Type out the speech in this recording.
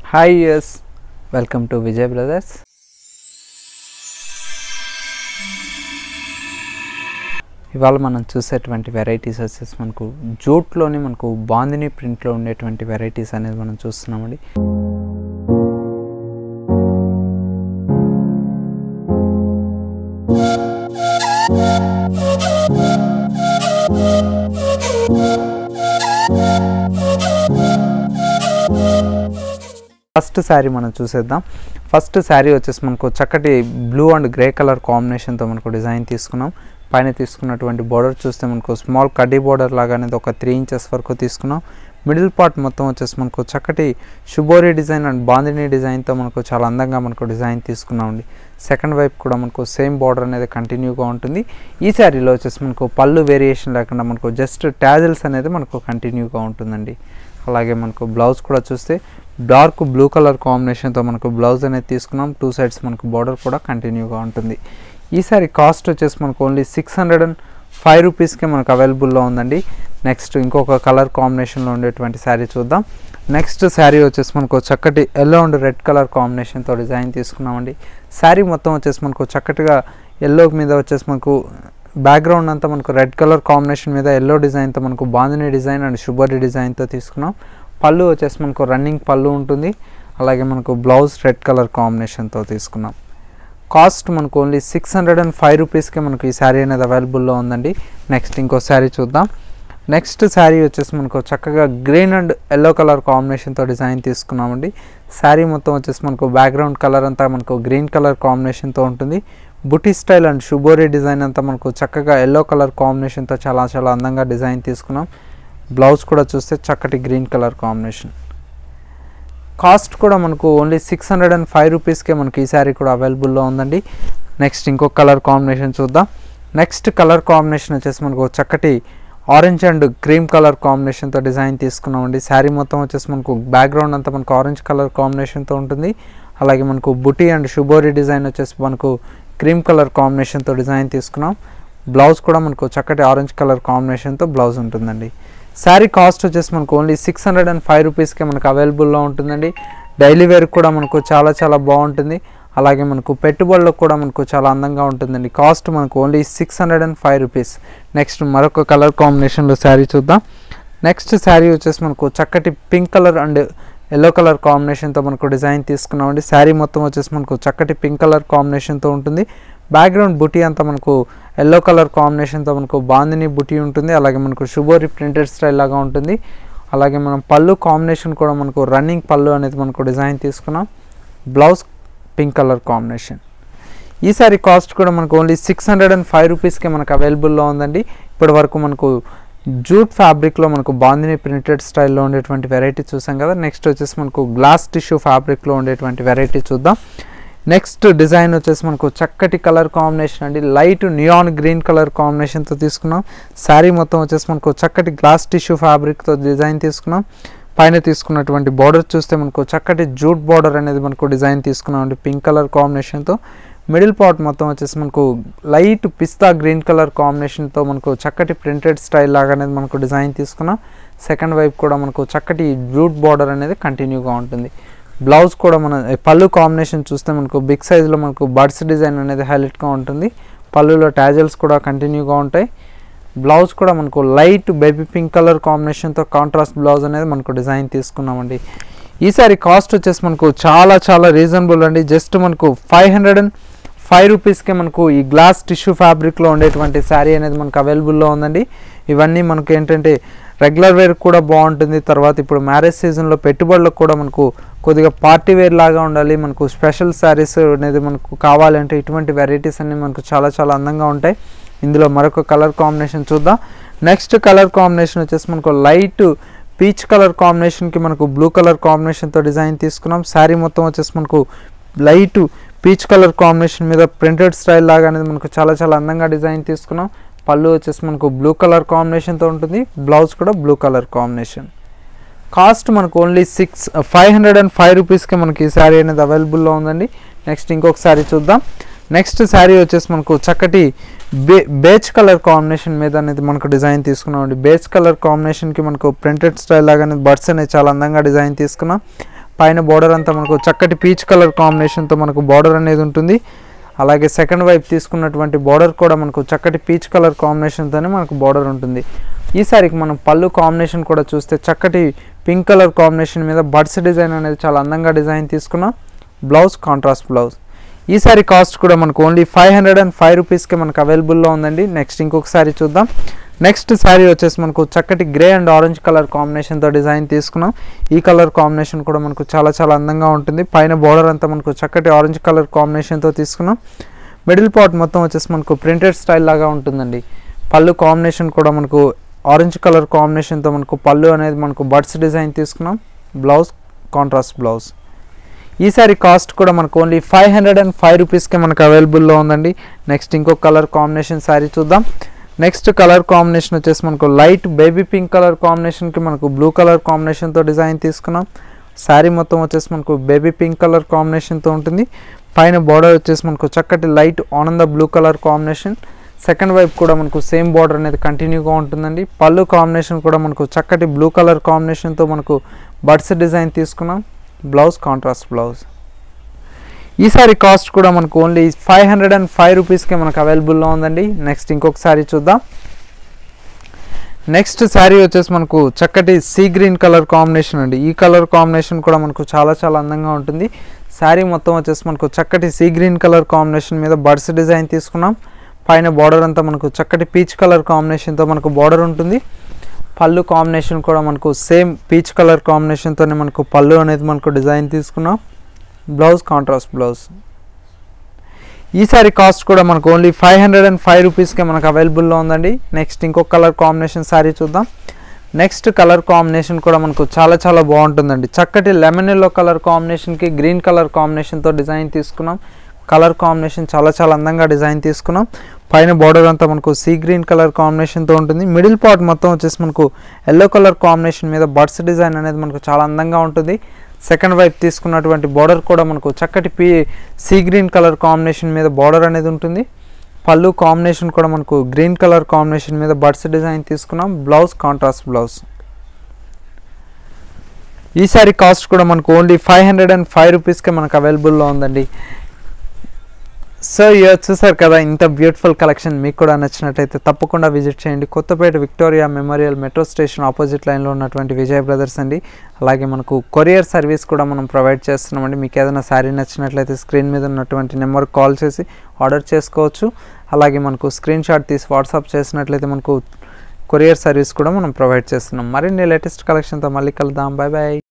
hi yes welcome to Vijay Brothers ఇవాళ మనం చూసేటువంటి వెరైటీస్ వచ్చేసి మనకు జూట్లోని మనకు బాందిని ప్రింట్లో ఉండేటువంటి వెరైటీస్ అనేది మనం చూస్తున్నామండి ఫస్ట్ శారీ మనం చూసేద్దాం ఫస్ట్ శారీ వచ్చేసి మనకు చక్కటి బ్లూ అండ్ గ్రే కలర్ కాంబినేషన్తో మనకు డిజైన్ తీసుకున్నాం పైన తీసుకున్నటువంటి బోర్డర్ చూస్తే మనకు స్మాల్ కడ్డీ బోర్డర్ లాగా అనేది ఒక త్రీ ఇంచెస్ వరకు తీసుకున్నాం మిడిల్ పార్ట్ మొత్తం వచ్చేసి మనకు చక్కటి శుభోరి డిజైన్ అండ్ బాందిని డిజైన్తో మనకు చాలా అందంగా మనకు డిజైన్ తీసుకున్నామండి సెకండ్ వైపు కూడా మనకు సేమ్ బార్డర్ అనేది కంటిన్యూగా ఉంటుంది ఈ శారీలో వచ్చేసి మనకు పళ్ళు వేరియేషన్ లేకుండా మనకు జస్ట్ ట్యాజిల్స్ అనేది మనకు కంటిన్యూగా ఉంటుందండి అలాగే మనకు బ్లౌజ్ కూడా చూస్తే డార్క్ బ్లూ కలర్ కాంబినేషన్తో మనకు బ్లౌజ్ అనేది తీసుకున్నాం టూ సైడ్స్ మనకు బార్డర్ కూడా కంటిన్యూగా ఉంటుంది ఈ సారీ కాస్ట్ వచ్చేసి మనకు only six hundred and five రూపీస్కే మనకు అవైలబుల్లో ఉందండి నెక్స్ట్ ఇంకొక కలర్ కాంబినేషన్లో ఉండేటువంటి శారీ చూద్దాం నెక్స్ట్ శారీ వచ్చేసి మనకు చక్కటి ఎల్లో అండ్ రెడ్ కలర్ కాంబినేషన్తో డిజైన్ తీసుకున్నామండి శారీ మొత్తం వచ్చేసి మనకు చక్కటిగా ఎల్లో మీద వచ్చేసి మనకు బ్యాక్గ్రౌండ్ అంతా మనకు రెడ్ కలర్ కాంబినేషన్ మీద ఎల్లో డిజైన్తో మనకు బాందిని డిజైన్ అండ్ శుభరి డిజైన్తో తీసుకున్నాం పళ్ళు వచ్చేసి మనకు రన్నింగ్ పళ్ళు ఉంటుంది అలాగే మనకు బ్లౌజ్ రెడ్ కలర్ కాంబినేషన్తో తీసుకున్నాం కాస్ట్ మనకు only six hundred and five రూపీస్కి మనకు ఈ శారీ అనేది అవైలబుల్లో ఉందండి నెక్స్ట్ ఇంకో శారీ చూద్దాం నెక్స్ట్ శారీ వచ్చేసి మనకు చక్కగా గ్రీన్ అండ్ ఎల్లో కలర్ కాంబినేషన్తో డిజైన్ తీసుకున్నామండి శారీ మొత్తం వచ్చేసి మనకు బ్యాక్గ్రౌండ్ కలర్ అంతా మనకు గ్రీన్ కలర్ కాంబినేషన్తో ఉంటుంది బుటీ స్టైల్ అండ్ షుబోరీ డిజైన్ అంతా మనకు చక్కగా ఎల్లో కలర్ కాంబినేషన్తో చాలా చాలా అందంగా డిజైన్ తీసుకున్నాం బ్లౌజ్ కూడా చూస్తే చక్కటి గ్రీన్ కలర్ కాంబినేషన్ కాస్ట్ కూడా మనకు only six hundred and five రూపీస్కే మనకి ఈ శారీ కూడా అవైలబుల్లో ఉందండి నెక్స్ట్ ఇంకొక కలర్ కాంబినేషన్ చూద్దాం నెక్స్ట్ కలర్ కాంబినేషన్ వచ్చేసి మనకు చక్కటి ఆరెంజ్ అండ్ క్రీమ్ కలర్ కాంబినేషన్తో డిజైన్ తీసుకున్నామండి శారీ మొత్తం వచ్చేసి మనకు బ్యాక్గ్రౌండ్ అంతా మనకు ఆరెంజ్ కలర్ కాంబినేషన్తో ఉంటుంది అలాగే మనకు బుటీ అండ్ షుబోరీ డిజైన్ వచ్చేసి మనకు క్రీమ్ కలర్ కాంబినేషన్తో డిజైన్ తీసుకున్నాం బ్లౌజ్ కూడా మనకు చక్కటి ఆరెంజ్ కలర్ కాంబినేషన్తో బ్లౌజ్ ఉంటుందండి శారీ కాస్ట్ వచ్చేసి మనకు only six hundred and five రూపీస్కే మనకు అవైలబుల్లో ఉంటుందండి డైలీ వేర్ కూడా మనకు చాలా చాలా బాగుంటుంది అలాగే మనకు పెట్టుబడులకు కూడా మనకు చాలా అందంగా ఉంటుందండి కాస్ట్ మనకు only six hundred and five rupees next మరొక కలర్ కాంబినేషన్లో శారీ చూద్దాం నెక్స్ట్ శారీ వచ్చేసి మనకు చక్కటి pink colour and yellow colour కాంబినేషన్తో మనకు డిజైన్ తీసుకున్నామండి శారీ మొత్తం వచ్చేసి మనకు చక్కటి పింక్ కలర్ కాంబినేషన్తో ఉంటుంది బ్యాక్గ్రౌండ్ బుటీ అంతా మనకు ఎల్లో కలర్ కాంబినేషన్తో మనకు బాందిని బుటీ ఉంటుంది అలాగే మనకు షుబోరి ప్రింటెడ్ స్టైల్ లాగా ఉంటుంది అలాగే మనం పళ్ళు కాంబినేషన్ కూడా మనకు రన్నింగ్ పళ్ళు అనేది మనకు డిజైన్ తీసుకున్నాం బ్లౌజ్ పింక్ కలర్ కాంబినేషన్ ఈ సారీ కాస్ట్ కూడా మనకు only six hundred and five రూపీస్కే మనకు అవైలబుల్లో ఉందండి ఇప్పటి వరకు మనకు జూట్ ఫ్యాబ్రిక్లో మనకు బాందిని ప్రింటెడ్ స్టైల్లో ఉండేటువంటి వెరైటీ చూసాం కదా నెక్స్ట్ వచ్చేసి మనకు గ్లాస్ టిష్యూ ఫ్యాబ్రిక్లో ఉండేటువంటి వెరైటీ చూద్దాం నెక్స్ట్ డిజైన్ వచ్చేసి మనకు చక్కటి కలర్ కాంబినేషన్ అండి లైట్ నియాన్ గ్రీన్ కలర్ కాంబినేషన్తో తీసుకున్నాం శారీ మొత్తం వచ్చేసి మనకు చక్కటి గ్లాస్ టిష్యూ ఫ్యాబ్రిక్తో డిజైన్ తీసుకున్నాం పైన తీసుకున్నటువంటి బార్డర్ చూస్తే మనకు చక్కటి జూట్ బార్డర్ అనేది మనకు డిజైన్ తీసుకున్నాం అండి పింక్ కలర్ కాంబినేషన్తో మిడిల్ పార్ట్ మొత్తం వచ్చేసి మనకు లైట్ పిస్తా గ్రీన్ కలర్ కాంబినేషన్తో మనకు చక్కటి ప్రింటెడ్ స్టైల్ లాగా అనేది మనకు డిజైన్ తీసుకున్నాం సెకండ్ వైపు కూడా మనకు చక్కటి జూట్ బార్డర్ అనేది కంటిన్యూగా ఉంటుంది బ్లౌజ్ కూడా మన పళ్ళు కాంబినేషన్ చూస్తే మనకు బిగ్ సైజులో మనకు బర్డ్స్ డిజైన్ అనేది హైలైట్గా ఉంటుంది పళ్ళులో ట్యాజల్స్ కూడా కంటిన్యూగా ఉంటాయి బ్లౌజ్ కూడా మనకు లైట్ బేబీ పింక్ కలర్ కాంబినేషన్తో కాంట్రాస్ట్ బ్లౌజ్ అనేది మనకు డిజైన్ తీసుకున్నామండి ఈసారి కాస్ట్ వచ్చేసి మనకు చాలా చాలా రీజనబుల్ అండి జస్ట్ మనకు ఫైవ్ హండ్రెడ్ అండ్ ఫైవ్ రూపీస్కే మనకు ఈ గ్లాస్ టిష్యూ ఫ్యాబ్రిక్లో ఉండేటువంటి శారీ అనేది మనకు అవైలబుల్లో ఉందండి ఇవన్నీ మనకు ఏంటంటే రెగ్యులర్ వేర్ కూడా బాగుంటుంది తర్వాత ఇప్పుడు మ్యారేజ్ సీజన్లో పెట్టుబడులకు కూడా మనకు కొద్దిగా పార్టీ వేర్ లాగా ఉండాలి మనకు స్పెషల్ శారీస్ అనేది మనకు కావాలంటే ఇటువంటి వెరైటీస్ అన్నీ మనకు చాలా చాలా అందంగా ఉంటాయి ఇందులో మరొక కలర్ కాంబినేషన్ చూద్దాం నెక్స్ట్ కలర్ కాంబినేషన్ వచ్చేసి మనకు లైట్ పీచ్ కలర్ కాంబినేషన్కి మనకు బ్లూ కలర్ కాంబినేషన్తో డిజైన్ తీసుకున్నాం శారీ మొత్తం వచ్చేసి మనకు లైట్ పీచ్ కలర్ కాంబినేషన్ మీద ప్రింటెడ్ స్టైల్ లాగా అనేది మనకు చాలా చాలా అందంగా డిజైన్ తీసుకున్నాం పళ్ళు వచ్చేసి మనకు బ్లూ కలర్ కాంబినేషన్తో ఉంటుంది బ్లౌజ్ కూడా బ్లూ కలర్ కాంబినేషన్ కాస్ట్ మనకు only six five hundred and five రూపీస్కి మనకి ఈ శారీ అనేది అవైలబుల్లో ఉందండి నెక్స్ట్ ఇంకొక శారీ చూద్దాం నెక్స్ట్ శారీ వచ్చేసి మనకు చక్కటి బే బేచ్ కలర్ కాంబినేషన్ మీద అనేది మనకు డిజైన్ తీసుకున్నాం అండి బేచ్ కలర్ కాంబినేషన్కి మనకు ప్రింటెడ్ స్టైల్ లాగానే బర్డ్స్ అనేది చాలా అందంగా డిజైన్ తీసుకున్నాం పైన బార్డర్ అంతా మనకు చక్కటి పీచ్ కలర్ కాంబినేషన్తో మనకు బార్డర్ అనేది ఉంటుంది అలాగే సెకండ్ వైపు తీసుకున్నటువంటి బార్డర్ కూడా మనకు చక్కటి పీచ్ కలర్ కాంబినేషన్తోనే మనకు బార్డర్ ఉంటుంది ఈ సారికి మనం పళ్ళు కాంబినేషన్ కూడా చూస్తే చక్కటి పింక్ కలర్ కాంబినేషన్ మీద బడ్స్ డిజైన్ అనేది చాలా అందంగా డిజైన్ తీసుకున్నాం బ్లౌజ్ కాంట్రాస్ట్ బ్లౌజ్ ఈ సారీ కాస్ట్ కూడా మనకు only five hundred and five రూపీస్కి మనకు అవైలబుల్లో ఉందండి నెక్స్ట్ ఇంకొక సారీ చూద్దాం నెక్స్ట్ శారీ వచ్చేసి మనకు చక్కటి గ్రే అండ్ ఆరెంజ్ కలర్ కాంబినేషన్తో డిజైన్ తీసుకున్నాం ఈ కలర్ కాంబినేషన్ కూడా మనకు చాలా చాలా అందంగా ఉంటుంది పైన బార్డర్ అంతా మనకు చక్కటి ఆరెంజ్ కలర్ కాంబినేషన్తో తీసుకున్నాం మిడిల్ పార్ట్ మొత్తం వచ్చేసి మనకు ప్రింటెడ్ స్టైల్ లాగా ఉంటుందండి పళ్ళు కాంబినేషన్ కూడా మనకు ఆరెంజ్ కలర్ కాంబినేషన్తో మనకు పళ్ళు అనేది మనకు బడ్స్ డిజైన్ తీసుకున్నాం బ్లౌజ్ కాంట్రాస్ట్ బ్లౌజ్ ఈ సారీ కాస్ట్ కూడా మనకు only five hundred and five రూపీస్కి మనకు అవైలబుల్లో ఉందండి నెక్స్ట్ ఇంకొక కలర్ కాంబినేషన్ శారీ చూద్దాం నెక్స్ట్ కలర్ కాంబినేషన్ వచ్చేసి మనకు లైట్ బేబీ పింక్ కలర్ కాంబినేషన్కి మనకు బ్లూ కలర్ కాంబినేషన్తో డిజైన్ తీసుకున్నాం శారీ మొత్తం వచ్చేసి మనకు బేబీ పింక్ కలర్ కాంబినేషన్తో ఉంటుంది పైన బార్డర్ వచ్చేసి మనకు చక్కటి లైట్ ఆనంద బ్లూ కలర్ కాంబినేషన్ సెకండ్ వైపు కూడా మనకు సేమ్ బార్డర్ అనేది కంటిన్యూగా ఉంటుందండి పళ్ళు కాంబినేషన్ కూడా మనకు చక్కటి బ్లూ కలర్ కాంబినేషన్తో మనకు బడ్స్ డిజైన్ తీసుకున్నాం బ్లౌజ్ కాంట్రాస్ట్ బ్లౌజ్ ఈ సారీ కాస్ట్ కూడా మనకు only five hundred and five రూపీస్కే మనకు అవైలబుల్లో ఉందండి నెక్స్ట్ ఇంకొక సారీ చూద్దాం నెక్స్ట్ శారీ వచ్చేసి మనకు చక్కటి సీ గ్రీన్ కలర్ కాంబినేషన్ అండి ఈ కలర్ కాంబినేషన్ కూడా మనకు చాలా చాలా అందంగా ఉంటుంది శారీ మొత్తం వచ్చేసి మనకు చక్కటి సీ గ్రీన్ కలర్ కాంబినేషన్ మీద బడ్స్ డిజైన్ తీసుకున్నాం పైన బార్డర్ అంతా మనకు చక్కటి పీచ్ కలర్ కాంబినేషన్తో మనకు బార్డర్ ఉంటుంది పళ్ళు కాంబినేషన్ కూడా మనకు సేమ్ పీచ్ కలర్ కాంబినేషన్తోనే మనకు పళ్ళు అనేది మనకు డిజైన్ తీసుకున్నాం బ్లౌజ్ కాంట్రాస్ట్ బ్లౌజ్ ఈ సారీ కాస్ట్ కూడా మనకు only five hundred and five రూపీస్కే మనకు అవైలబుల్లో ఉందండి నెక్స్ట్ ఇంకొక కలర్ కాంబినేషన్ శారీ చూద్దాం నెక్స్ట్ కలర్ కాంబినేషన్ కూడా మనకు చాలా చాలా బాగుంటుందండి చక్కటి లెమన్ ఎల్లో కలర్ కాంబినేషన్కి గ్రీన్ కలర్ కాంబినేషన్తో డిజైన్ తీసుకున్నాం కలర్ కాంబినేషన్ చాలా చాలా అందంగా డిజైన్ తీసుకున్నాం పైన బార్డర్ అంతా మనకు సీ గ్రీన్ కలర్ కాంబినేషన్తో ఉంటుంది మిడిల్ పార్ట్ మొత్తం వచ్చేసి మనకు ఎల్లో కలర్ కాంబినేషన్ మీద బడ్స్ డిజైన్ అనేది మనకు చాలా అందంగా ఉంటుంది సెకండ్ వైపు తీసుకున్నటువంటి బార్డర్ కూడా మనకు చక్కటి P C green colour combination మీద బార్డర్ అనేది ఉంటుంది పళ్ళు కాంబినేషన్ కూడా మనకు గ్రీన్ కలర్ కాంబినేషన్ మీద బడ్స్ డిజైన్ తీసుకున్నాం బ్లౌజ్ కాంట్రాస్ట్ బ్లౌజ్ ఈ సారీ కాస్ట్ కూడా మనకు only five hundred and five రూపీస్కే మనకు అవైలబుల్లో ఉందండి సో ఇయర్ చూసారు కదా ఇంత బ్యూటిఫుల్ కలెక్షన్ మీకు కూడా నచ్చినట్టయితే తప్పకుండా విజిట్ చేయండి Kothapeta Victoria Memorial metro station opposite లైన్లో ఉన్నటువంటి విజయ్ బ్రదర్స్ అండి అలాగే మనకు కొరియర్ సర్వీస్ కూడా మనం ప్రొవైడ్ చేస్తున్నామండి మీకు ఏదైనా శారీ నచ్చినట్లయితే స్క్రీన్ మీద ఉన్నటువంటి నెంబర్ కాల్ చేసి ఆర్డర్ చేసుకోవచ్చు అలాగే మనకు స్క్రీన్ షాట్ తీసి వాట్సాప్ చేసినట్లయితే మనకు కొరియర్ సర్వీస్ కూడా మనం ప్రొవైడ్ చేస్తున్నాం మరిన్ని లేటెస్ట్ కలెక్షన్తో మళ్ళీ కలుద్దాం బాయ్ బాయ్